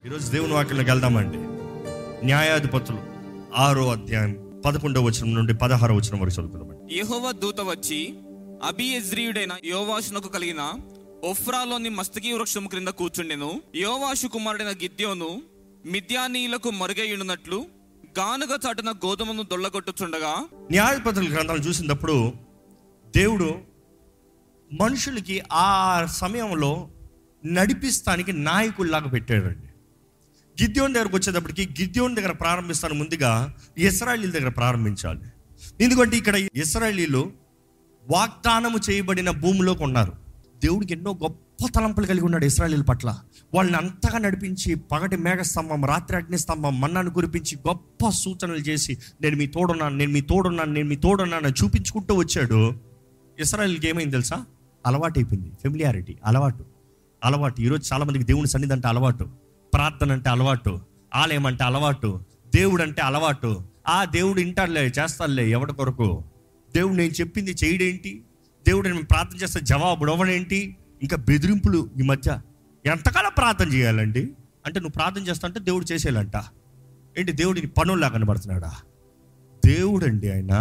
ఈరోజు దేవుని వాక్యంలోకి వెళ్దామండి న్యాయాధిపతులు ఆరో అధ్యాయం పదకొండవ వచనం నుండి పదహారో వచనం వరకు చదువుతున్నామండి యెహోవా దూత వచ్చి అబియజ్రీయుడైన యోవాషునకు కలిగిన ఒఫ్రాలోని మస్తకి వృక్షం క్రింద కూర్చుండెను యోవాషు కుమారుడైన గిద్యోను మిద్యానీయులకు మరుగైయున్నట్లు గానుగ చాటున గోధుమను దొల్లగొట్టుచుండగా న్యాయాధిపతుల గ్రంథాలు చూసినప్పుడు దేవుడు మనుషులకి ఆ సమయంలో నడిపిస్తానికి నాయకుల్లాగా పెట్టాడండి గిద్యోన్ దగ్గరకు వచ్చేటప్పటికి గిద్యోన్ దగ్గర ప్రారంభిస్తాను ముందుగా ఇస్రాయలీల దగ్గర ప్రారంభించాలి ఎందుకంటే ఇక్కడ ఇస్రాయలీలు వాగ్దానము చేయబడిన భూమిలోకి ఉన్నారు దేవుడికి ఎన్నో గొప్ప తలంపులు కలిగి ఉన్నాడు ఇస్రాయలీల పట్ల వాళ్ళని అంతగా నడిపించి పగటి మేఘస్తంభం రాత్రి అగ్ని స్తంభం మన్నాను కురిపించి గొప్ప సూచనలు చేసి నేను మీ తోడున్నాను నేను మీ తోడున్నాను నేను మీ తోడున్నాను అని చూపించుకుంటూ వచ్చాడు ఇస్రాయల్కి ఏమైంది తెలుసా అలవాటు అయిపోయింది ఫెమిలియారిటీ అలవాటు అలవాటు ఈరోజు చాలా మందికి దేవుని సన్నిధి అంటే అలవాటు ప్రార్థన అంటే అలవాటు ఆలయం అంటే అలవాటు దేవుడు అంటే అలవాటు ఆ దేవుడు ఇంటారులే చేస్తారులే ఎవడి కొరకు దేవుడు నేను చెప్పింది చేయడేంటి దేవుడు నేను ప్రార్థన చేస్తే జవాబు ఇవ్వడేంటి ఇంకా బెదిరింపులు ఈ మధ్య ఎంతకాలం ప్రార్థన చేయాలండి అంటే నువ్వు ప్రార్థన చేస్తా అంటే దేవుడు చేసేయాలంట ఏంటి దేవుడిని పనుల్లా కనబడుతున్నాడా దేవుడండి ఆయన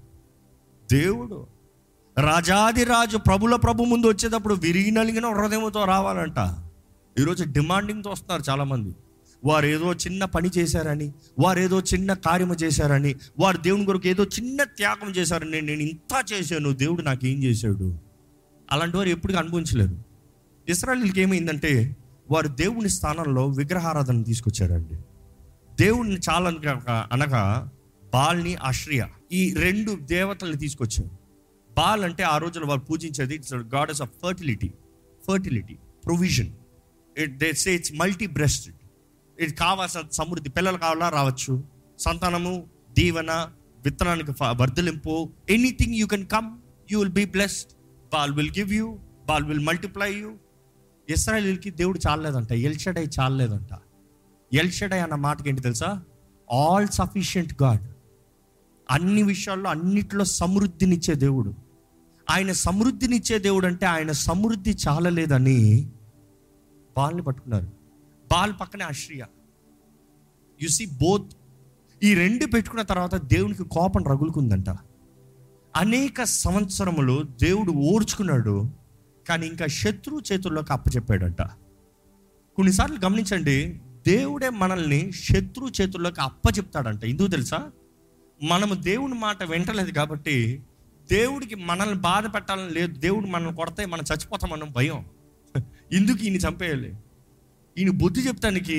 దేవుడు రాజాది రాజు ప్రభుల ప్రభు ముందు వచ్చేటప్పుడు విరిగి నలిగిన హృదయంతో రావాలంట ఈరోజు డిమాండింగ్తో వస్తున్నారు చాలామంది వారు ఏదో చిన్న పని చేశారని వారు ఏదో చిన్న కార్యము చేశారని వారు దేవుని కొరకు ఏదో చిన్న త్యాగం చేశారని నేను ఇంత చేశాను దేవుడు నాకు ఏం చేశాడు అలాంటి వారు ఎప్పటికీ అనుభవించలేరు ఇస్రాయలీలకి ఏమైందంటే వారు దేవుని స్థానంలో విగ్రహారాధన తీసుకొచ్చారండి దేవుడిని చాలా అనగా- అనగా బాల్ని ఆశ్రయ ఈ రెండు దేవతల్ని తీసుకొచ్చారు బాల్ అంటే ఆ రోజుల్లో వారు పూజించేది it's goddess of fertility fertility provision it they say it's multi breasted ఇది కావాల్సిన సమృద్ధి పిల్లలు కావాలా రావచ్చు సంతానము దీవెన విత్తనానికి ఫ- వర్ధలింపు anything you can come you will be blessed Baal will give you Baal will multiply you ఇస్రాయలీలకి దేవుడు చాలలేదంట ఎల్షడై చాలలేదంట ఎల్షడై అన్న మాటకి ఏంటి తెలుసా ఆల్ సఫిషియంట్ గాడ్ అన్ని విషయాల్లో అన్నిట్లో సమృద్ధినిచ్చే దేవుడు ఆయన సమృద్ధినిచ్చే దేవుడు అంటే ఆయన సమృద్ధి చాలలేదని బాల్ని పట్టుకున్నారు బాల్ పక్కనే ఆశ్రియ యు సి బోత్ ఈ రెండు పెట్టుకున్న తర్వాత దేవునికి కోపం రగులుకుందంట అనేక సంవత్సరములు దేవుడు ఓర్చుకున్నాడు కానీ ఇంకా శత్రు చేతుల్లోకి అప్పచెప్పాడంట కొన్నిసార్లు గమనించండి దేవుడే మనల్ని శత్రు చేతుల్లోకి అప్పచెప్తాడంట ఎందుకు తెలుసా మనము దేవుని మాట వింటలేదు కాబట్టి దేవుడికి మనల్ని బాధ పెట్టాలని లేదు దేవుడు మనల్ని కొడితే మనం చచ్చిపోతామన్న భయం ఎందుకు ఈయన చంపేయాలి ఈయన బుద్ధి చెప్తానికి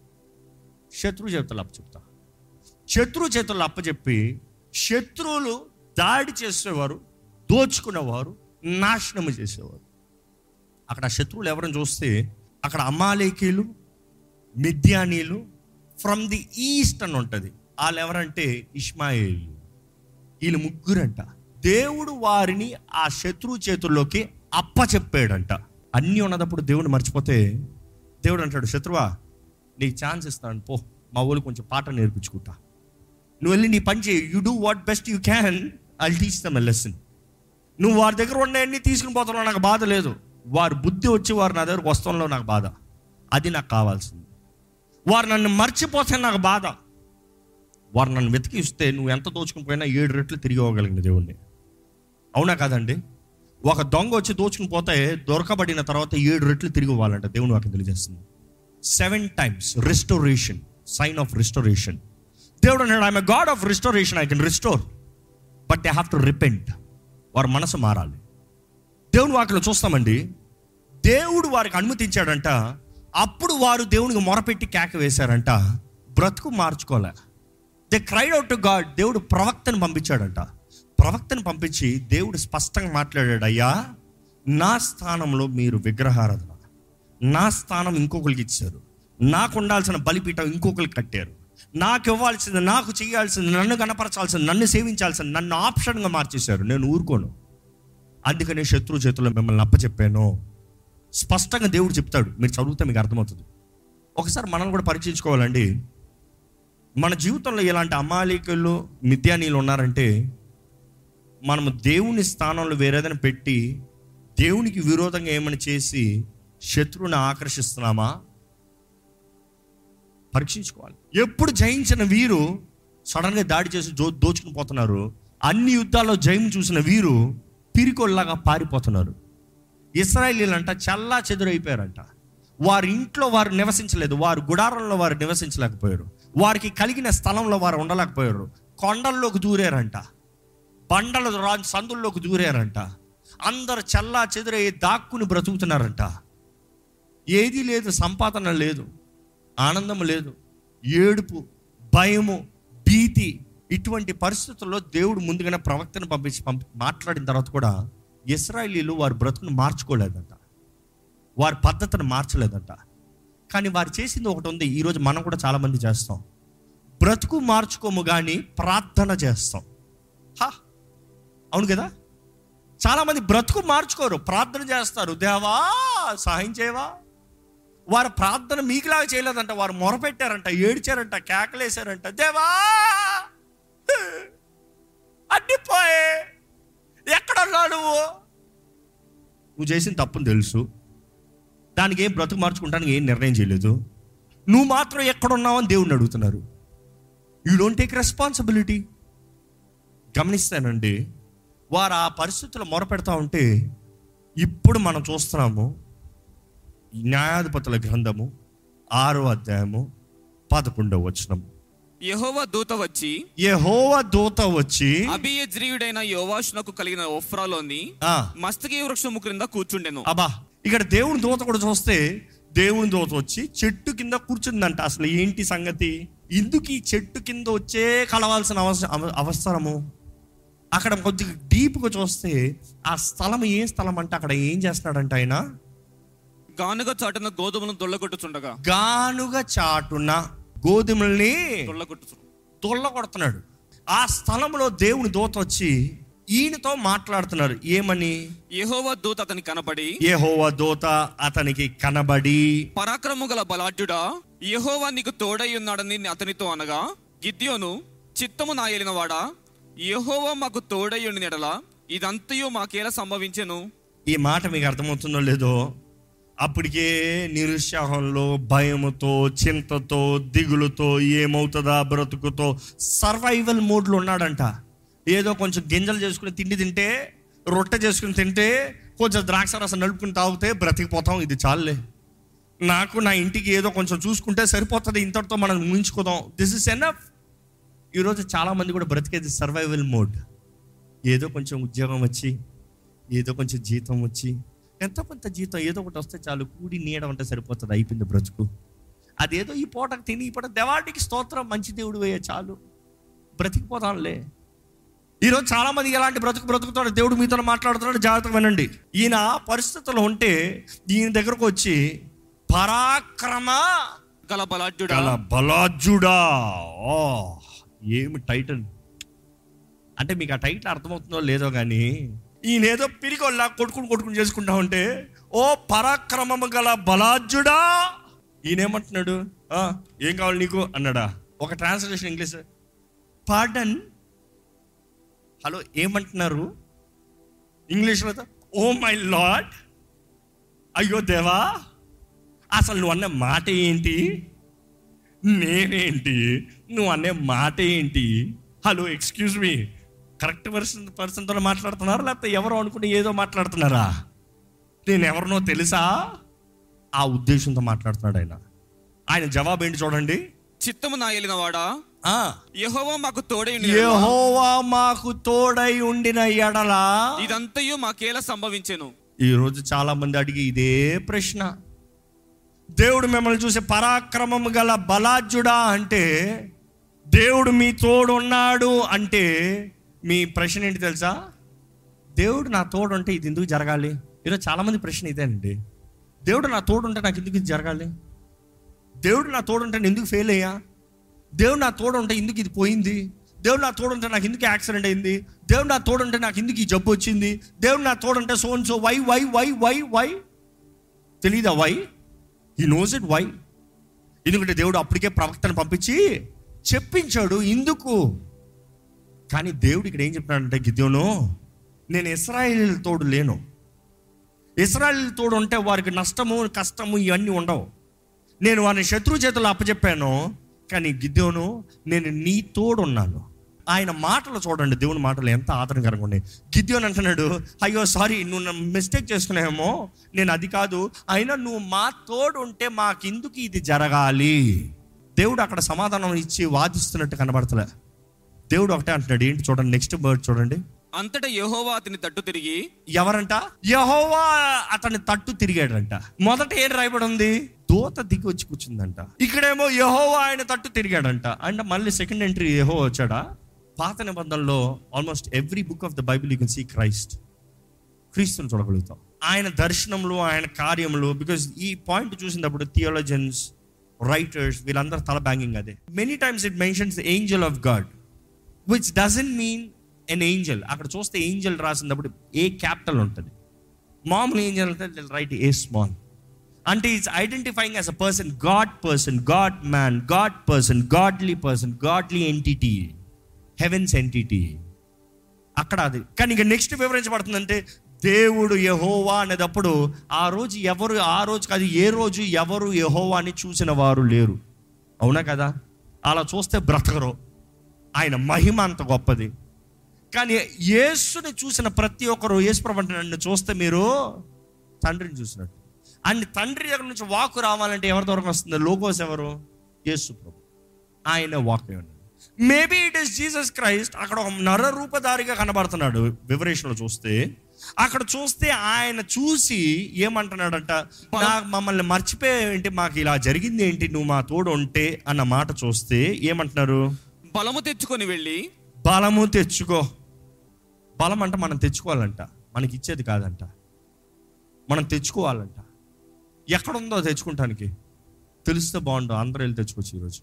శత్రు చేతులు అప్పచెప్తా శత్రు చేతులు అప్పచెప్పి శత్రువులు దాడి చేసేవారు దోచుకునేవారు నాశనము చేసేవారు అక్కడ ఆ శత్రువులు ఎవరిని చూస్తే అక్కడ అమాలేకీలు మిద్యానీలు ఫ్రమ్ ది ఈస్ట్ అని ఉంటుంది వాళ్ళు ఎవరంటే ఇష్మాయిలు వీళ్ళు ముగ్గురంట దేవుడు వారిని ఆ శత్రువు చేతుల్లోకి అప్పచెప్పాడంట అన్నీ ఉన్నదప్పుడు దేవుడు మర్చిపోతే దేవుడు అంటాడు శత్రువా నీకు ఛాన్స్ ఇస్తాను పో మా ఊళ్ళు కొంచెం పాట నేర్పించుకుంటా నువ్వు వెళ్ళి నీ పని చేయి you do what best you can I teach them a lesson నువ్వు వారి దగ్గర ఉన్నాయన్నీ తీసుకుని పోతున్నావు నాకు బాధ లేదు వారి బుద్ధి వచ్చి వారు నా దగ్గరకు వస్తంలో నాకు బాధ అది నాకు కావాల్సింది వారు నన్ను మర్చిపోతే నాకు బాధ వారు నన్ను వెతికి ఇస్తే నువ్వు ఎంత దోచుకుని పోయినా ఏడు రెట్లు తిరిగి ఇవ్వగలిగిన దేవుణ్ణి అవునా కాదండి ఒక దొంగ వచ్చి దోచుకుని పోతే దొరకబడిన తర్వాత ఏడు రెట్లు తిరిగి ఇవ్వాలంట దేవుని వాకి తెలియజేస్తుంది seven times restoration sign of restoration దేవుడు అన్నాడు I'm God of restoration I can restore but they have to repent వారి మనసు మారాలి దేవుని వాటిలో చూస్తామండి దేవుడు వారికి అనుమతించాడంట అప్పుడు వారు దేవునికి మొరపెట్టి కేక వేశారంట బ్రతుకు మార్చుకోలే they cried out to God దేవుడు ప్రవక్తను పంపించాడంట ప్రవక్తను పంపించి దేవుడు స్పష్టంగా మాట్లాడాడు అయ్యా నా స్థానంలో మీరు విగ్రహారాధన నా స్థానం ఇంకొకరికి ఇచ్చారు నాకు ఉండాల్సిన బలిపీఠం ఇంకొకరికి కట్టారు నాకు ఇవ్వాల్సింది నాకు చేయాల్సింది నన్ను కనపరచాల్సింది నన్ను సేవించాల్సింది నన్ను ఆప్షన్గా మార్చేశారు నేను ఊరుకోను అందుకనే శత్రు చేతుల్లో మిమ్మల్ని అప్పచెప్పాను స్పష్టంగా దేవుడు చెప్తాడు మీరు చదివితే మీకు అర్థమవుతుంది ఒకసారి మనం కూడా పరీక్షించుకోవాలండి మన జీవితంలో ఇలాంటి అమాలికలు మిథ్యానీలు ఉన్నారంటే మనము దేవుని స్థానంలో వేరేదైనా పెట్టి దేవునికి విరోధంగా ఏమైనా చేసి శత్రువుని ఆకర్షిస్తున్నామా పరీక్షించుకోవాలి ఎప్పుడు జయించిన వీరు సడన్గా దాడి చేసి జో దోచుకుని పోతున్నారు అన్ని యుద్ధాల్లో జయం చూసిన వీరు పిరికొల్లాగా పారిపోతున్నారు ఇస్రాయలీలంట చల్లా చెదురైపోయారంట వారి ఇంట్లో వారు నివసించలేదు వారు గుడారంలో వారు నివసించలేకపోయారు వారికి కలిగిన స్థలంలో వారు ఉండలేకపోయారు కొండల్లోకి దూరారంట బండల రా సందుల్లోకి దూరారంట అందరు చల్లా చెదురై దాక్కుని బ్రతుకుతున్నారంట ఏదీ లేదు సంపాదన లేదు ఆనందం లేదు ఏడుపు భయము భీతి ఇటువంటి పరిస్థితుల్లో దేవుడు ముందుగానే ప్రవక్తను పంపించి పంపి మాట్లాడిన తర్వాత కూడా ఇస్రాయలీలు వారి బ్రతుకును మార్చుకోలేదంట వారి పద్ధతిని మార్చలేదంట కానీ వారు చేసింది ఒకటి ఉంది ఈరోజు మనం కూడా చాలామంది చేస్తాం బ్రతుకు మార్చుకోము కానీ ప్రార్థన చేస్తాం హా అవును కదా చాలామంది బ్రతుకు మార్చుకోరు ప్రార్థన చేస్తారు దేవా సహాయం చేయవా వారు ప్రార్థన మీకులాగా చేయలేదంట వారు మొరపెట్టారంట ఏడ్చారంట కేకలేశారంట దేవా అడ్డి పోయే ఎక్కడ ఉన్నావు నువ్వు నువ్వు చేసిన తప్పుని తెలుసు దానికి ఏం బ్రతుకు మార్చుకుంటానికి ఏం నిర్ణయం చేయలేదు నువ్వు మాత్రం ఎక్కడున్నావు అని దేవుడిని అడుగుతున్నారు యూ డోంట్ టేక్ రెస్పాన్సిబిలిటీ గమనిస్తానండి వారు ఆ పరిస్థితుల్లో మొరపెడతా ఉంటే ఇప్పుడు మనం చూస్తున్నాము ఈ న్యాయాధిపతుల గ్రంథము ఆరో అధ్యాయము పదకొండవ వచనం యెహోవా దూత వచ్చి యెహోవ దూత వచ్చి అభియజ్రీయుడైన యోవాషునకు కలిగిన ఒఫ్రాలోని ఆ, మస్తకి వృక్షము క్రింద కూర్చుండెను అబ్బా ఇక్కడ దేవుని దూత కూడా చూస్తే దేవుని దూత వచ్చి చెట్టు కింద కూర్చుందంట అసలు ఏంటి సంగతి ఇందుకు ఈ చెట్టు కింద వచ్చే కలవాల్సిన అవసరం అవ- అవసరము అక్కడ కొద్దిగా డీప్గా చూస్తే ఆ స్థలం ఏ స్థలం అంటే అక్కడ ఏం చేస్తున్నాడంట ఆయన గానుగ చాటున గోధుమలను దొల్లగొట్టుచుండగా గానుగ చాటున గోధుమల్ని దొల్లగొట్టుచు తొల్ల కొడుతున్నాడు ఆ స్థలంలో దేవుని దూత వచ్చి ఈయనతో మాట్లాడుతున్నారు ఏమని యెహోవా దూత అతని కనపడి యెహోవా దూత అతనికి కనబడి పరాక్రము గల బలాఢ్యుడా యెహోవా నీకు తోడై ఉన్నాడని అతనితో అనగా గిద్యోను చిత్తము నా ఏలినవాడా యెహోవా మాకు తోడై ఉండి నెడలా ఇదంతయు మాకేలా సంభవించెను ఈ మాట మీకు అర్థమవుతుందో లేదో అప్పటికే నిరుత్సాహంలో భయముతో చింతతో దిగులుతో ఏమవుతుందా బ్రతుకుతో సర్వైవల్ మోడ్లో ఉన్నాడంట ఏదో కొంచెం గింజలు చేసుకుని తిండి తింటే రొట్టె చేసుకుని తింటే కొంచెం ద్రాక్ష రసం నలుపుకుని తాగితే బ్రతికిపోతాం ఇది చాలులే నాకు నా ఇంటికి ఏదో కొంచెం చూసుకుంటే సరిపోతుంది ఇంతటితో మనం ముగించుకోదాం దిస్ ఇస్ ఎనఫ్ ఈరోజు చాలామంది కూడా బ్రతికేది సర్వైవల్ మోడ్ ఏదో కొంచెం ఉద్యోగం వచ్చి ఏదో కొంచెం జీతం వచ్చి ఎంతో కొంత జీతం ఏదో ఒకటి వస్తే చాలు కూడి నీడ ఉంటే సరిపోతుంది అయిపోయింది బ్రతుకు అదేదో ఈ పూటకు తిని ఈ పూట దేవాడికి స్తోత్రం మంచి దేవుడు వేయ చాలు బ్రతికిపోతాంలే ఈరోజు చాలా మంది ఎలాంటి బ్రతుకు బ్రతుకుతాడు దేవుడు మీతో మాట్లాడుతున్నాడు జాగ్రత్తగా వినండి ఈయన పరిస్థితుల్లో ఉంటే ఈయన దగ్గరకు వచ్చి పరాక్రమ గల బలాఢ్యుడా గల బలాజుడా ఓ ఏమి టైటిల్ అంటే మీకు ఆ టైటిల్ అర్థమవుతుందో లేదో కానీ ఈయన ఏదో పిరికొల్లా కొట్టుకుని కొట్టుకుని చేసుకుంటా ఉంటే ఓ పరాక్రమము గల బలాజుడా ఈయన ఏమంటున్నాడు "ఆ, ఏం కావాలి నీకు అన్నాడా ఒక ట్రాన్స్లేషన్ ఇంగ్లీష్ పార్డన్ హలో ఏమంటున్నారు ఇంగ్లీష్లో ఓ మై లాడ్ అయ్యో దేవా అసలు నువ్వు అన్న మాట ఏంటి నేనేంటి నువ్వు అనే మాట ఏంటి hello excuse me correct person పర్సన్తో మాట్లాడుతున్నారా లేకపోతే ఎవరో అనుకుంటే ఏదో మాట్లాడుతున్నారా నేను ఎవరినో తెలుసా ఆ ఉద్దేశంతో మాట్లాడుతున్నాడు ఆయన ఆయన జవాబు ఏంటి చూడండి చిత్తము నా ఏలినవాడా ఆ యెహోవా మాకు తోడై ఉండి నెడలా యెహోవా మాకు తోడై ఉండిన ఎడల ఇదంతయు మాకేలా సంభవించెను ఈరోజు చాలా మంది అడిగి ఇదే ప్రశ్న దేవుడు మిమ్మల్ని చూసి పరాక్రమం గల బలాజ్యుడా అంటే దేవుడు మీ తోడు ఉన్నాడు అంటే మీ ప్రశ్న ఏంటి తెలుసా దేవుడు నా తోడు ఉంటే ఇది ఎందుకు జరగాలి ఈరోజు చాలా మంది ప్రశ్న ఇదేనండి దేవుడు నా తోడు ఉంటే నాకు ఎందుకు ఇది జరగాలి దేవుడు నా తోడు ఉంటే నేను ఎందుకు ఫెయిల్ అయ్యా దేవుడు నా తోడు ఉంటే ఎందుకు ఇది పోయింది దేవుడు నా తోడు ఉంటే నాకు ఎందుకు యాక్సిడెంట్ అయింది దేవుడు నా తోడు ఉంటే నాకు ఎందుకు ఈ జబ్బు వచ్చింది దేవుడు నా తోడు ఉంటే so so why why why why why తెలీదా why he knows it why ఎందుకంటే దేవుడు అప్పటికే ప్రవక్తను పంపించి చెప్పించాడు ఇందుకు కానీ దేవుడు ఇక్కడ ఏం చెప్పినాడంటే గిద్యోను నేను ఇస్రాయేల్ తోడు లేను ఇస్రాయేల్ తోడు ఉంటే వారికి నష్టము కష్టము ఇవన్నీ ఉండవు నేను వాని శత్రు చేతుల్లో అప్పచెప్పాను కానీ గిద్యోను నేను నీ తోడున్నాను ఆయన మాటలు చూడండి దేవుని మాటలు ఎంత ఆదరణకరంగా ఉన్నాయి గిద్యోన్ అంటున్నాడు అయ్యో సారీ నువ్వు నన్ను మిస్టేక్ చేసుకున్నావేమో నేను అది కాదు అయినా నువ్వు మా తోడు ఉంటే మాకెందుకు ఇది జరగాలి దేవుడు అక్కడ సమాధానం ఇచ్చి వాదిస్తున్నట్టు కనబడతలే దేవుడు ఒకటే అంటున్నాడు ఏంటి చూడండి నెక్స్ట్ బర్డ్ చూడండి అంతటా యెహోవా అతని తట్టు తిరిగి ఎవరంట యహోవా అతని తట్టు తిరిగాడంట మొదట ఏం రాయబడి ఉంది దూత దిగి వచ్చి కూర్చుందంట ఇక్కడేమో యహోవా ఆయన తట్టు తిరిగాడంట అంటే మళ్ళీ సెకండ్ ఎంట్రీ యహో వచ్చాడా పాత నిబంధనలో almost every book of the Bible you can see Christ క్రీస్తుని చూడగలుగుతాం ఆయన దర్శనంలో ఆయన కార్యములు బికాజ్ ఈ పాయింట్ చూసినప్పుడు థియోలజన్స్ రైటర్స్ వీళ్ళందరూ తల బ్యాంగింగ్ అదే many times it mentions angel of God which doesn't mean an angel అక్కడ చూస్తే ఏంజల్ రాసినప్పుడు ఏ క్యాపిటల్ ఉంటుంది మామూలు ఏంజల్ అంటే రైట్ ఏ స్మాల్ అంటే it's identifying as a person God person God man God person godly person godly entity heavens entity అక్కడ అది కానీ ఇక నెక్స్ట్ వివరించబడుతుందంటే దేవుడు యహోవా అనేటప్పుడు ఆ రోజు ఎవరు ఆ రోజు కాదు ఏ రోజు ఎవరు యహోవాని చూసిన వారు లేరు అవునా కదా అలా చూస్తే బ్రతకరు ఆయన మహిమ అంత గొప్పది కానీ యేసుని చూసిన ప్రతి ఒక్కరు యేసు ప్రభు నన్ను చూస్తే మీరు తండ్రిని చూసినట్టు అండ్ తండ్రి దగ్గర నుంచి వాకు రావాలంటే ఎవరి ద్వారా వస్తుంది లోగోస్ ఎవరు యేసు ప్రభు ఆయన వాక్ ఉన్నాడు maybe it is Jesus Christ అక్కడ ఒక నర రూపధారిగా కనబడుతున్నాడు వివరేషన్లో చూస్తే అక్కడ చూస్తే ఆయన చూసి ఏమంటున్నాడంట నా మమ్మల్ని మర్చిపోయే ఏంటి మాకు ఇలా జరిగింది ఏంటి నువ్వు మా తోడు ఉంటే అన్న మాట చూస్తే ఏమంటున్నారు బలము తెచ్చుకొని వెళ్ళి బలము తెచ్చుకో బలం అంటే మనం తెచ్చుకోవాలంట మనకి ఇచ్చేది కాదంట మనం తెచ్చుకోవాలంట ఎక్కడుందో తెచ్చుకుంటానికి తెలిస్తే బాగుండు అందరూ వెళ్ళి తెచ్చుకోవచ్చు ఈరోజు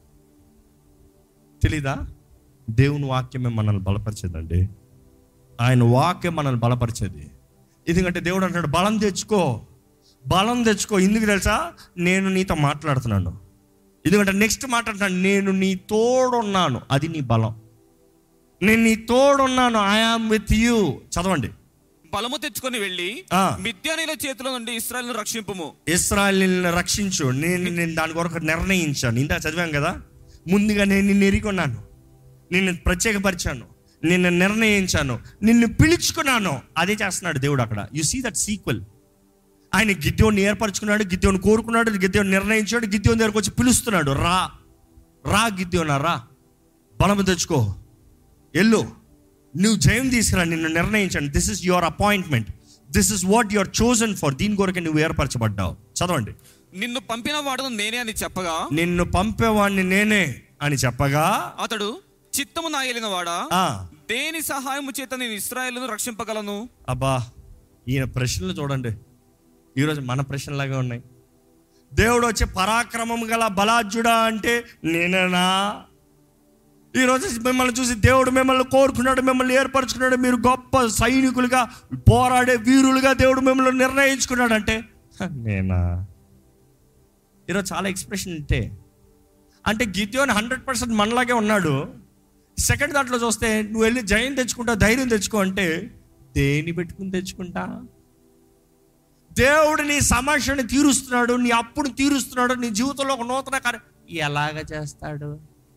తెలీదా దేవుని వాక్యమే మనల్ని బలపరిచేదండి ఆయన వాక్యం మనల్ని బలపరిచేది ఎందుకంటే దేవుడు అంటాడు బలం తెచ్చుకో బలం తెచ్చుకో ఎందుకు తెలుసా నేను నీతో మాట్లాడుతున్నాను ఎందుకంటే నెక్స్ట్ మాట అంటాడు నేను నీ తోడున్నాను అది నీ బలం నేను నీ తోడున్నాను ఐఆమ్ విత్ యూ చదవండి బలము తెచ్చుకొని వెళ్ళి ఆ. మిద్యానీల చేతిలో నుండి ఇస్రాయల్ను రక్షింపుము ఇస్రాయల్ని రక్షించు నేను నేను దాని కొరకు నిర్ణయించాను ఇందా చదివాం కదా ముందుగా నేను నిన్ను ఎరిగొన్నాను నిన్ను ప్రత్యేకపరిచాను నిన్ను నిర్ణయించాను నిన్ను పిలుచుకున్నాను అదే చేస్తున్నాడు దేవుడు అక్కడ యు సీ దట్ సీక్వెల్ ఆయన గిద్యోని ఏర్పరచుకున్నాడు గిద్యోని కోరుకున్నాడు గిద్యోని నిర్ణయించాడు గిద్యోని దగ్గరకు వచ్చి పిలుస్తున్నాడు రా రా గిద్యోనా రా బలము తెచ్చుకో ఎల్లు నువ్వు జయం తీసుకురా నిన్ను నిర్ణయించండి this is your appointment this is what your chosen for దీని కొరకు నువ్వు ఏర్పరచబడ్డావు చదవండి నిన్ను పంపిన వాడును నేనే అని చెప్పగా నిన్ను పంపేవాడిని నేనే అని చెప్పగా అతడు చిత్తము నా ఏలిన వాడా ఆ దేని సహాయము చేత నేను ఇస్రాయేలును రక్షింపగలను అబ్బా ఈయన ప్రశ్నలు చూడండి ఈరోజు మన ప్రశ్నలాగా ఉన్నాయి దేవుడు వచ్చే పరాక్రమం గల బలాజ్యుడా అంటే నేనేనా ఈరోజు మిమ్మల్ని చూసి దేవుడు మిమ్మల్ని కోరుకున్నాడు మిమ్మల్ని ఏర్పరచుకున్నాడు మీరు గొప్ప సైనికులుగా పోరాడే వీరులుగా దేవుడు మిమ్మల్ని నిర్ణయించుకున్నాడు అంటే "హ, నేనా ఈరోజు చాలా ఎక్స్ప్రెషన్ ఉంటే అంటే గిద్యోని హండ్రెడ్ పర్సెంట్ మనలాగే ఉన్నాడు సెకండ్ దాంట్లో చూస్తే నువ్వు వెళ్ళి జయం తెచ్చుకుంటా ధైర్యం తెచ్చుకో అంటే దేని పెట్టుకుని తెచ్చుకుంటా దేవుడు నీ సమస్యని తీరుస్తున్నాడు నీ అప్పును తీరుస్తున్నాడు నీ జీవితంలో ఒక నూతన కార్యం ఎలాగ చేస్తాడు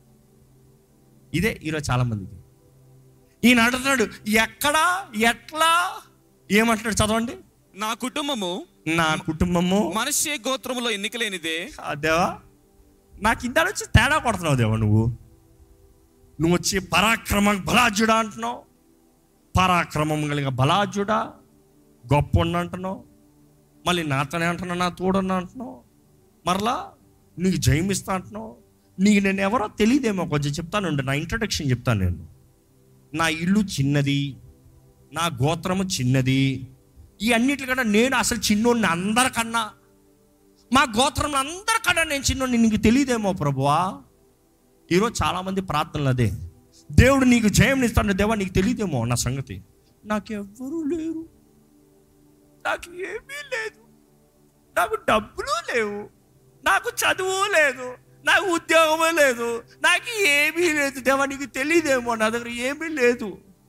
ఇదే ఈరోజు చాలా మందికి ఈయన అంటున్నాడు ఎక్కడా ఎట్లా ఏమంటున్నాడు చదవండి నా కుటుంబము నా కుటుంబము మనిషి గోత్రములో ఎన్నికలేనిదే ఆ దేవా నాకు ఇందా వచ్చి తేడా కొడుతున్నావు దేవా నువ్వు నువ్వు వచ్చి పరాక్రమ బలాజుడా అంటున్నావు పరాక్రమం కలిగిన బలాజుడా గొప్ప అంటున్నావు మళ్ళీ నాతోనే అంటున్నావు నా తోడున్నా అంటున్నావు మరలా నీకు జయమిస్తా అంటున్నావు నీకు నేను ఎవరో తెలియదేమో కొంచెం చెప్తాను నా ఇంట్రడక్షన్ చెప్తాను నేను నా ఇల్లు చిన్నది నా గోత్రము చిన్నది ఈ అన్నిటికన్నా నేను అసలు చిన్నోడిని అందరికన్నా మా గోత్రంలో అందరికన్నా నేను చిన్నోడిని నీకు తెలియదేమో ప్రభువా ఈరోజు చాలామంది ప్రార్థనలు అదే దేవుడు నీకు జయం ఇస్తాడు దేవా నీకు తెలియదేమో నా సంగతి నాకెవ్వరూ లేరు నాకు ఏమీ లేదు నాకు డబ్బులు లేవు నాకు చదువు లేదు నాకు ఉద్యోగమే లేదు నాకు ఏమీ లేదు దేవా నీకు తెలియదేమో నా దగ్గర ఏమీ లేదు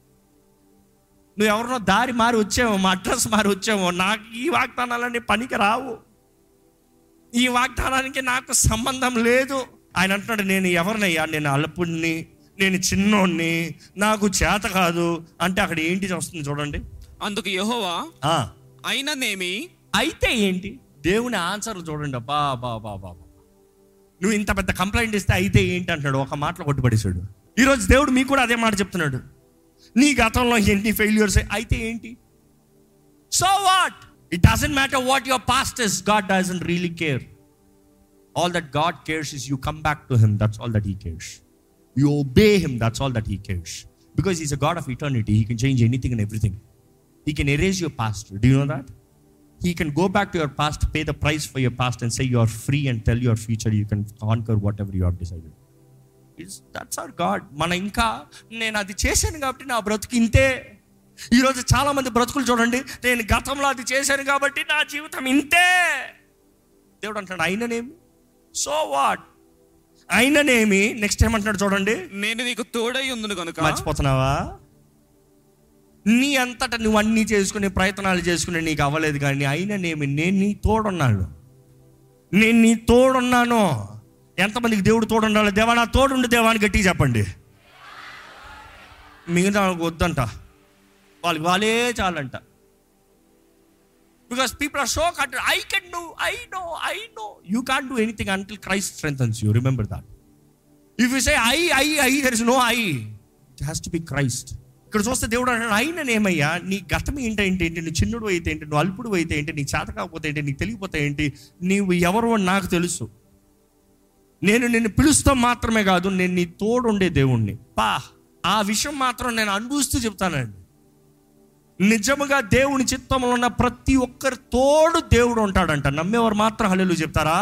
నువ్వు ఎవరినో దారి మారి వచ్చావో మా అడ్రస్ మారి వచ్చావో నాకు ఈ వాగ్దానాలన్నీ పనికి రావు ఈ వాగ్దానానికి నాకు సంబంధం లేదు ఆయన అంటున్నాడు నేను ఎవరినయ్యా నేను అల్పుణ్ణి నేను చిన్నోణ్ణి నాకు చేత కాదు అంటే అక్కడ ఏంటి వస్తుంది చూడండి అందుకు యెహోవా ఆ, అయిననేమి అయితే ఏంటి దేవుని ఆన్సర్ చూడండి బా బా బా బా బా. నువ్వు ఇంత పెద్ద కంప్లైంట్ ఇస్తే అయితే ఏంటి అంటున్నాడు ఒక మాటలో కొట్టుపడేశాడు ఈరోజు దేవుడు మీకు కూడా అదే మాట చెప్తున్నాడు నీ గతంలో ఎన్ని ఫెయిల్యూర్స్ అయితే ఏంటి so what it doesn't matter what your past is God doesn't really care all that God cares is you come back to him that's all that he cares you obey him that's all that he cares because is a God of eternity he can change anything and everything he can erase your past do you know that he can go back to your past, pay the price for your past, and say you are free and tell your future you can conquer whatever you have decided. It's, that's our God. మన ఇంకా నేను అది చేశాను కాబట్టి నా బ్రతుకు ఇంతే ఈరోజు చాలా మంది బ్రతుకులు చూడండి నేను గతంలో అది చేశాను కాబట్టి నా జీవితం ఇంతే దేవుడు అంటాడు అయిననేమి సో వాట్ అయిననేమి నెక్స్ట్ ఏమంటున్నాడు చూడండి నేను నీకు తోడై ఉందును కనుక మర్చిపోతున్నావా నీ అంతటా నువ్వు అన్నీ చేసుకునే ప్రయత్నాలు చేసుకునే నీకు అవ్వలేదు కానీ అయినా నేను నేను నీ తోడున్నాను నేను నీ తోడున్నాను ఎంతమందికి దేవుడు తోడుండాలి దేవా నా తోడుండి దేవాన్ని గట్టిగా చెప్పండి మిగతా వాళ్ళకి వద్దంట వాళ్ళకి వాళ్ళే చాలంట because people are so cut I can do I know I know you can do anything until Christ strengths you remember that if you say I I I there is no I it has to be Christ ఇక్కడ చూస్తే దేవుడు అంటాడు అయిననేమయ్యా నీ గతం ఏంటంటే ఏంటి నువ్వు చిన్నుడు అయితే ఏంటి నువ్వు అల్పుడు అయితే ఏంటి నీకు చేత కాకపోతే ఏంటి నీకు తెలియకపోతే ఏంటి నీవు ఎవరు అని నాకు తెలుసు నేను నిన్ను పిలుస్తాం మాత్రమే కాదు నేను నీ తోడు ఉండే దేవుణ్ణి పా ఆ విషయం మాత్రం నేను అనుభవిస్తూ చెప్తానండి నిజముగా దేవుని చిత్తంలో ఉన్న ప్రతి ఒక్కరి తోడు దేవుడు ఉంటాడంట నమ్మేవారు మాత్రం హల్లెలూయా చెప్తారా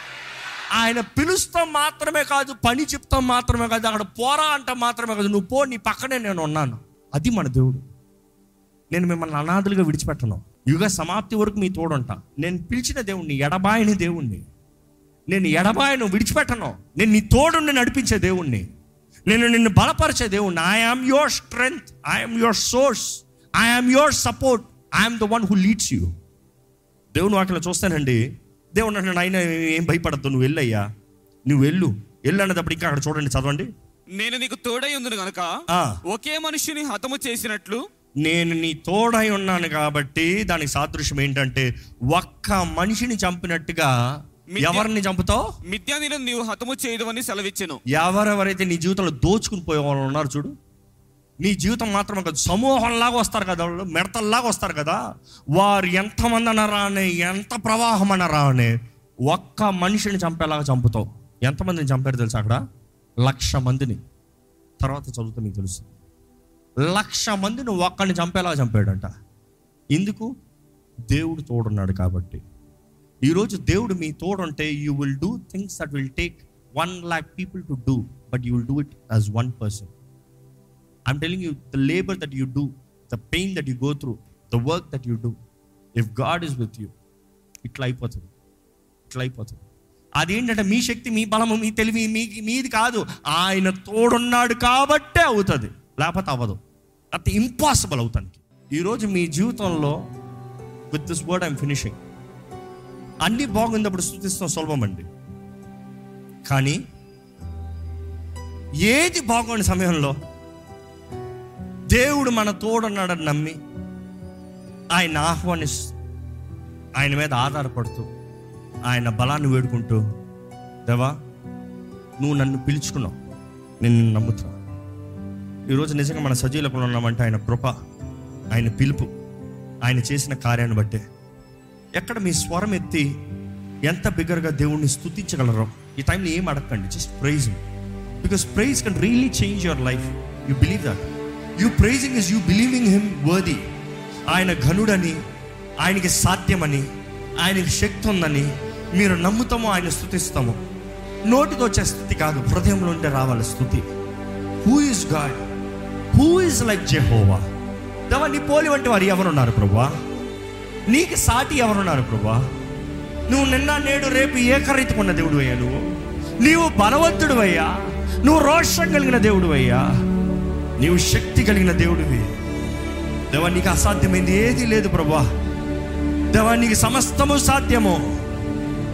ఆయన పిలుస్తాం మాత్రమే కాదు పని చెప్తాం మాత్రమే కాదు అక్కడ పోరా అంట మాత్రమే కాదు నువ్వు పో నీ పక్కనే నేను ఉన్నాను అది మన దేవుడు నేను మిమ్మల్ని అనాథులుగా విడిచిపెట్టను యుగ సమాప్తి వరకు మీ తోడుంటా నేను పిలిచిన దేవుణ్ణి ఎడబాయని దేవుణ్ణి నేను ఎడబాయను విడిచిపెట్టను నేను నీ తోడుండి నడిపించే దేవుణ్ణి నేను నిన్ను బలపరిచే దేవుణ్ణి I am your strength I'm your source I am your support I'm the one who leads you దేవుని వాటిలో చూస్తానండి దేవుడు అంటున్నాడు ఆయన ఏం భయపడద్దు నువ్వు వెళ్ళయ్యా నువ్వు వెళ్ళు వెళ్ళు అన్నప్పుడు ఇంకా అక్కడ చూడండి చదవండి నేను నీకు తోడై ఉందును గనుక ఆ. ఒకే మనుషుని హతము చేసినట్లు నేను నీ తోడై ఉన్నాను కాబట్టి దానికి సాదృశ్యం ఏంటంటే ఒక్క మనిషిని చంపినట్టుగా మిథ్య- ఎవరిని చంపుతావు మిథ్యానిలను నీవు హతము చేయదువని సెలవిచ్చెను ఎవరెవరైతే నీ జీవితంలో దోచుకుని పోయే వాళ్ళు ఉన్నారు చూడు నీ జీవితం మాత్రమే కాదు సమూహంలాగా వస్తారు కదా వాళ్ళు మిడతల్లాగా వస్తారు కదా వారు ఎంతమంది అనరా అని ఎంత ప్రవాహం అనరా అని ఒక్క మనిషిని చంపేలాగా చంపుతావు ఎంతమందిని చంపారు తెలుసు అక్కడ లక్ష మందిని తర్వాత చదువుతా మీకు తెలుసు లక్ష మందిని ఒక్కడిని చంపేలాగా చంపాడంట ఎందుకు దేవుడు తోడున్నాడు కాబట్టి ఈరోజు దేవుడు మీ తోడుంటే you will do things that will take one lakh people to do but you will do it as one person I'm telling you the labour that you do the pain that you go through the work that you do if God is with you ఇట్లా అయిపోతుంది ఇట్లా అయిపోతుంది అదేంటంటే మీ శక్తి మీ బలము మీ తెలివి మీ మీది కాదు ఆయన తోడున్నాడు కాబట్టే అవుతుంది లేకపోతే అవ్వదు అది ఇంపాసిబుల్ అవుతానికి ఈరోజు మీ జీవితంలో with this word I'm finishing అన్ని బాగున్నప్పుడు స్థుతిస్తాం సులభం అండి కానీ ఏది బాగోని సమయంలో దేవుడు మన తోడున్నాడని నమ్మి ఆయన ఆహ్వానిస్తూ ఆయన మీద ఆధారపడుతూ ఆయన బలాన్ని వేడుకుంటూ దేవా నువ్వు నన్ను పిలుచుకున్నావు నేను నిన్ను నమ్ముతున్నా ఈరోజు నిజంగా మన సజీలకు ఉన్నామంటే ఆయన కృప ఆయన పిలుపు ఆయన చేసిన కార్యాన్ని బట్టే ఎక్కడ మీ స్వరం ఎత్తి ఎంత బిగ్గరగా దేవుణ్ణి స్తుతించగలరో ఈ టైంలో ఏం అడగండి just praise because praise can really change your life you believe that you praising is you believing him worthy ఆయన ఘనుడని ఆయనకి సాధ్యమని ఆయనకి శక్తి ఉందని మీరు నమ్ముతామో ఆయన స్థుతిస్తాము నోటితో వచ్చే స్థుతి కాదు హృదయంలో ఉంటే రావాలి స్థుతి who is God who is like Jehovah దేవా నీ పోలి వంటి వారు ఎవరున్నారు ప్రభా నీకు సాటి ఎవరున్నారు ప్రభా నువ్వు నిన్న నేడు రేపు ఏకరీతిగా ఉన్న దేవుడు అయ్యా నువ్వు నీవు బలవంతుడు అయ్యా నువ్వు రోషం కలిగిన దేవుడు అయ్యా నీవు శక్తి కలిగిన దేవుడివి దేవా నీకు అసాధ్యమైంది ఏది లేదు ప్రభా దేవా నీకు సమస్తము సాధ్యము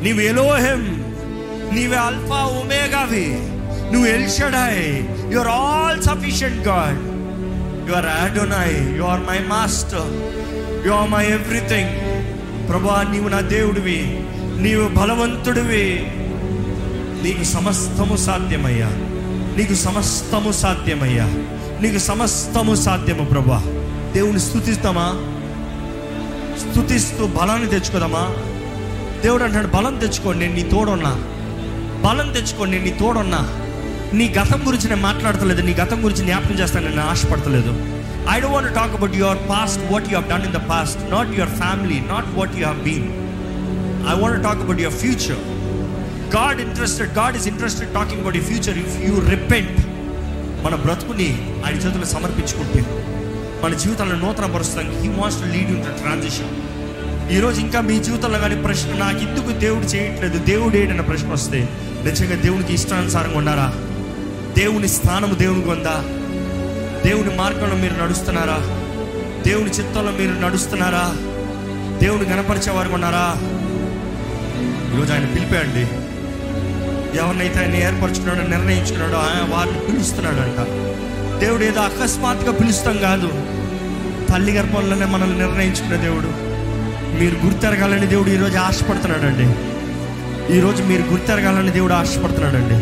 నీవు ఎలోహెం నీవే అల్ఫా ఒమేగావి నువ్వు El Shaddai you are all sufficient God you are Adonai you are my master you are my everything ప్రభా నీవు నా దేవుడివి నీవు బలవంతుడివి నీకు సమస్తము సాధ్యమయ్యా నీకు సమస్తము సాధ్యమయ్యా నీకు సమస్తము సాధ్యము ప్రభా దేవుని స్థుతిస్తామా స్థుతిస్తూ బలాన్ని తెచ్చుకోదామా దేవుడు అంటాడు బలం తెచ్చుకోండి నేను నీ తోడున్నా బలం తెచ్చుకోండి నేను నీ తోడున్నా నీ గతం గురించి నేను మాట్లాడతలేదు నీ గతం గురించి జ్ఞాపకం చేస్తాను నేను ఆశపడతలేదు I don't want talk about your past what you have done in the past not your family not what you have been I want talk about your future God interested God is interested talking about you future if you repent మన బ్రతుకుని ఆయన చేతులు సమర్పించుకుంటే మన జీవితాలను నూతన పరుస్తానికి he wants to lead in the transition ఈరోజు ఇంకా మీ జీవితంలో కానీ ప్రశ్న నాకు ఎందుకు దేవుడు చేయట్లేదు దేవుడు ఏంటన్న ప్రశ్న వస్తే నిజంగా దేవునికి ఇష్టానుసారంగా ఉన్నారా దేవుని స్థానము దేవునికి ఉందా దేవుని మార్గంలో మీరు నడుస్తున్నారా దేవుని చిత్తంలో మీరు నడుస్తున్నారా దేవుని గణపరిచే వారు ఉన్నారా ఈరోజు ఆయన పిలిపాయండి ఎవరినైతే ఆయన ఏర్పరచుకున్నాడో నిర్ణయించుకున్నాడో ఆయన వారిని పిలుస్తున్నాడంట దేవుడు ఏదో అకస్మాత్తుగా పిలుస్తాం కాదు తల్లి గర్భంలోనే మనల్ని నిర్ణయించుకున్న దేవుడు మీరు గుర్తెరగాలని దేవుడు ఈరోజు ఆశపడుతున్నాడండి ఈరోజు మీరు గుర్తెరగాలని దేవుడు ఆశపడుతున్నాడండి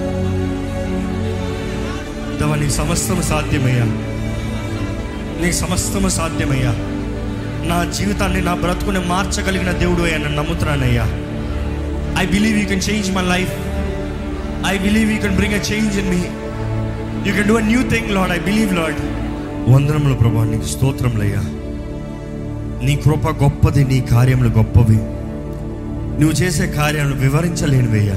దేవా నీకు సమస్తము సాధ్యమయ్యా నీకు సమస్తము సాధ్యమయ్యా నా జీవితాన్ని నా బ్రతుకుని మార్చగలిగిన దేవుడు అయ్యా నేను నమ్ముతున్నానయ్యా I believe you can change my life I believe you can bring a change in me you can do a new thing Lord I believe Lord వందనములు ప్రభా నీకు స్తోత్రములయ్యా నీ కృప గొప్పది నీ కార్యములు గొప్పవి నువ్వు చేసే కార్యాలను వివరించలేనివయ్యా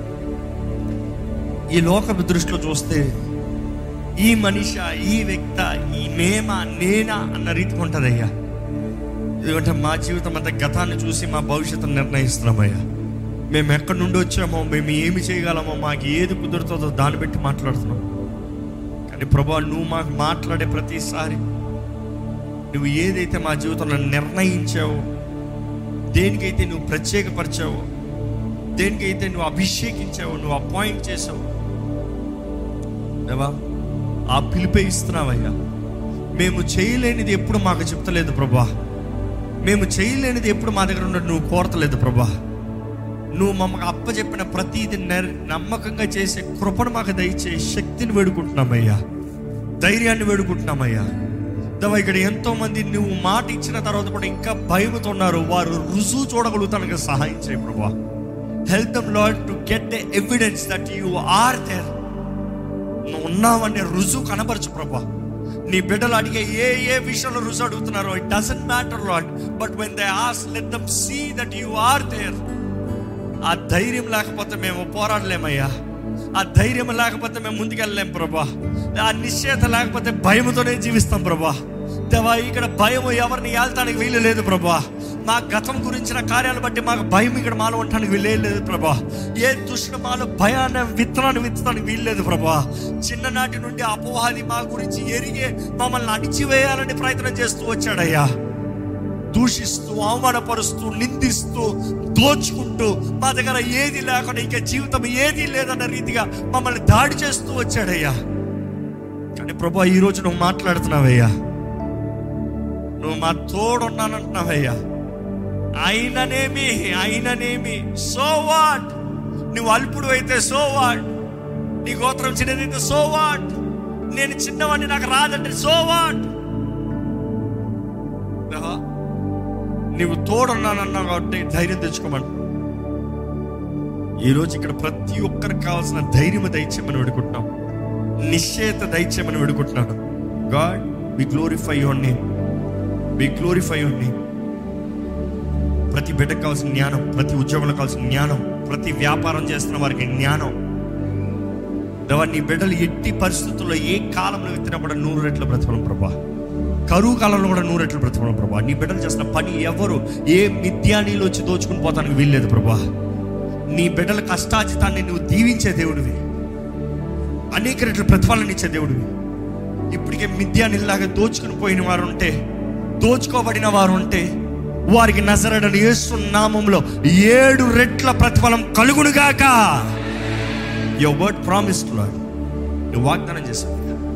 ఈ లోక దృష్టిలో చూస్తే ఈ మనిష ఈ వ్యక్త ఈ మేమా నేనా అన్న రీతికి ఉంటుందయ్యా ఎందుకంటే మా జీవితం అంతా గతాన్ని చూసి మా భవిష్యత్తును నిర్ణయిస్తున్నామయ్యా మేము ఎక్కడి నుండి వచ్చామో మేము ఏమి చేయగలమో మాకు ఏది కుదురుతుందో దాన్ని బట్టి మాట్లాడుతున్నాం కానీ ప్రభా నువ్వు మాకు మాట్లాడే ప్రతిసారి నువ్వు ఏదైతే మా జీవితంలో నిర్ణయించావో దేనికైతే నువ్వు ప్రత్యేకపరిచావో దేనికైతే నువ్వు అభిషేకించావో నువ్వు అపాయింట్ చేసావు దేవా ఆ పిలిపే ఇస్తున్నావయ్యా మేము చేయలేనిది ఎప్పుడు మాకు చెప్తలేదు ప్రభా మేము చేయలేనిది ఎప్పుడు మా దగ్గర ఉన్నట్టు నువ్వు కోరతలేదు ప్రభా నువ్వు మమ్మల్ని అప్పచెప్పిన ప్రతిది నెర నమ్మకంగా చేసే కృపను మాకు దయచే శక్తిని వేడుకుంటున్నామయ్యా ధైర్యాన్ని వేడుకుంటున్నామయ్యా దవా ఇక్కడ ఎంతో మంది నువ్వు మాట ఇచ్చిన తర్వాత కూడా ఇంకా భయముతో ఉన్నారు వారు రుజువు చూడగలుగుతానికి సహాయం చేయ ప్రభా help them Lord to get the evidence that you are there నువ్వు ఉన్నావనే రుజువు కనపరచు ప్రభా నీ బిడ్డలు అడిగే ఏ ఏ విషయంలో రుజువు అడుగుతున్నారో it doesn't matter Lord but when they ask let them see that you are there ఆ ధైర్యం లేకపోతే మేము పోరాడలేమయ్యా ఆ ధైర్యం లేకపోతే మేము ముందుకెళ్ళలేం ప్రభా ఆ నిశ్చయత లేకపోతే భయముతోనే జీవిస్తాం ప్రభా దేవా ఇక్కడ భయం ఎవరిని ఏల్తానికి వీలు లేదు ప్రభా మా గతం గురించిన కార్యాలు బట్టి మాకు భయం ఇక్కడ మాలో ఉండటానికి వీలు లేదు ప్రభా ఏ దుష్టుడు మాలో భయాన్ని విత్తనాన్ని విత్తడానికి వీలు లేదు ప్రభా చిన్ననాటి నుండి అపోహాది మా గురించి ఎరిగే మమ్మల్ని అణిచివేయాలని ప్రయత్నం చేస్తూ వచ్చాడయ్యా దూషిస్తూ అవమానపరుస్తూ నిందిస్తూ దోచుకుంటూ మా దగ్గర ఏది లేకుండా ఇంకా జీవితం ఏది లేదన్న రీతిగా మమ్మల్ని దాడి చేస్తూ వచ్చాడయ్యా కానీ ప్రభా ఈరోజు నువ్వు మాట్లాడుతున్నావయ్యా నువ్వు మా తోడున్నానంటున్నావయ్యా అయిననేమి అయిననేమి సో వాట్ నువ్వు అల్పుడు అయితే సో వాట్ నీ గోత్రం చిన్నదైతే సో వాట్ నేను చిన్నవాడిని నాకు రాదంటే సో వాట్ నీవు తోడున్నానన్నావు కాబట్టి ధైర్యం తెచ్చుకోమని ఈరోజు ఇక్కడ ప్రతి ఒక్కరికి కావాల్సిన ధైర్యం దయచేయమని వేడుకుంటున్నాం నిశ్చయత దయచేయమని వేడుకుంటున్నాను God we glorify your name we glorify your name ప్రతి బిడ్డకు కావాల్సిన జ్ఞానం ప్రతి ఉద్యోగంలో కావాల్సిన జ్ఞానం ప్రతి వ్యాపారం చేస్తున్న వారికి జ్ఞానం దేవా నీ బిడ్డలు ఎట్టి పరిస్థితుల్లో ఏ కాలంలో విత్తినా కూడా నూరు రెట్ల ప్రతిఫలం ప్రభా కరువు కాలంలో కూడా నూరు రెట్ల ప్రతిఫలం ప్రభా నీ బిడ్డలు చేసిన పని ఎవరు ఏ మిథ్యానీలో వచ్చి దోచుకుని పోతానికి వీల్లేదు ప్రభా నీ బిడ్డల కష్టాజితాన్ని నువ్వు దీవించే దేవుడివి అనేక రెట్ల ప్రతిఫలం ఇచ్చే దేవుడివి ఇప్పటికే మిథ్యానిలాగా దోచుకుని పోయిన వారు ఉంటే దోచుకోబడిన వారు ఉంటే వారికి నజరడని యేసు నామంలో ఏడు రెట్ల ప్రతిఫలం కలుగునుగాక యువర్ వర్డ్ ప్రామిస్ లాడ్ నువ్వు వాగ్దానం చేశావు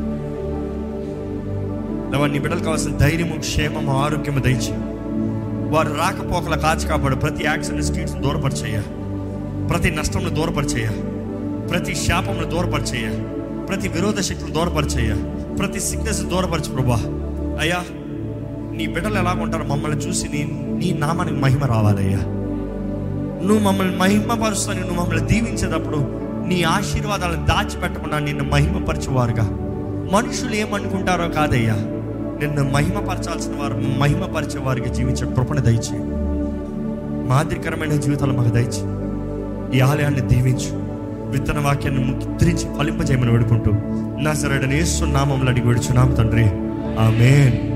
లేవా నీ బిడ్డలు కావాల్సిన ధైర్యము క్షేమము ఆరోగ్యము దయచి వారు రాకపోకల కాచి కాపాడు ప్రతి యాక్సిడెంట్ స్ట్రీట్స్ దూరపరిచేయ ప్రతి నష్టంను దూరపరిచేయ ప్రతి శాపమును దూరపరిచేయ ప్రతి విరోధ శక్తులు దూరపరిచేయ ప్రతి సిక్నెస్ దూరపరచు ప్రభా అయ్యా నీ బిడ్డలు ఎలా ఉంటారు మమ్మల్ని చూసి నీ నీ నామానికి మహిమ రావాలయ్యా నువ్వు మమ్మల్ని మహిమపరుస్తాను నువ్వు మమ్మల్ని దీవించేటప్పుడు నీ ఆశీర్వాదాలను దాచిపెట్టకుండా నిన్ను మహిమపరచువారుగా మనుషులు ఏమనుకుంటారో కాదయ్యా నిన్ను మహిమపరచాల్సిన వారు మహిమపరిచే వారికి జీవించే కృపణ దయచి మాదిరికరమైన జీవితాలు మాకు దయచి ఈ ఆలయాన్ని దీవించు విత్తన వాక్యాన్ని ముద్రించి ఫలింపజేయమని వేడుకుంటూ నా సరైన యేసు నామంలో అడిగి విడుచున్నాం తండ్రి ఆమెన్